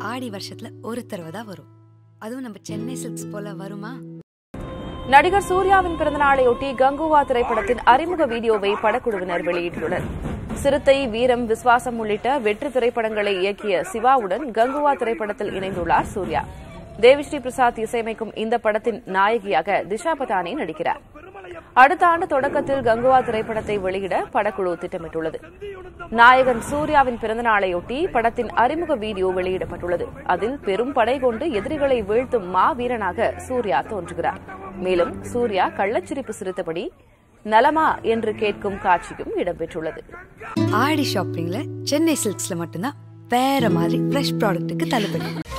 ஆடி வருஷத்துல ஒரு தடவை தான் வரும் அதுவும் நம்ம சென்னை சில்க்ஸ் போல வருமா நடிகர் சூர்யாவின் பிறந்தநாளையொட்டி கங்குவா திரைப்படத்தின் அறிமுக வீடியோவை படக்குழுவினர் வெளியிட்டுள்ளனர் சிறுத்தை வீரம் விஸ்வாசம் உள்ளிட்ட வெற்றி திரைப்படங்களை இயக்கிய சிவாவுடன் கங்குவா திரைப்படத்தில் இணைந்துள்ளார் சூர்யா தேவிஸ்ரீ பிரசாத் இசையமைக்கும் இந்த படத்தின் நாயகியாக திஷா பதானி நடிக்கிறார் அடுத்த ஆண்டு தொடக்கத்தில் கங்குவா திரைப்படத்தை வெளியிட படக்குழு திட்டமிட்டுள்ளது நாயகன் சூர்யாவின் பிறந்தநாளையொட்டி படத்தின் அறிமுக வீடியோ வெளியிடப்பட்டுள்ளது அதில் பெரும் படை கொண்டு எதிரிகளை வீழ்த்தும் மா வீரனாக சூர்யா தோன்றுகிறார் மேலும் சூர்யா கள்ளச்சிரிப்பு சிரித்தபடி நலமா என்று கேட்கும் காட்சியும் இடம்பெற்றுள்ளது ஆடி ஷாப்பிங்ல சென்னை சில்க்ஸ்ல மட்டும்தான் வேற மாதிரி ஃப்ரெஷ் ப்ராடக்ட்டுக்கு தள்ளுபடி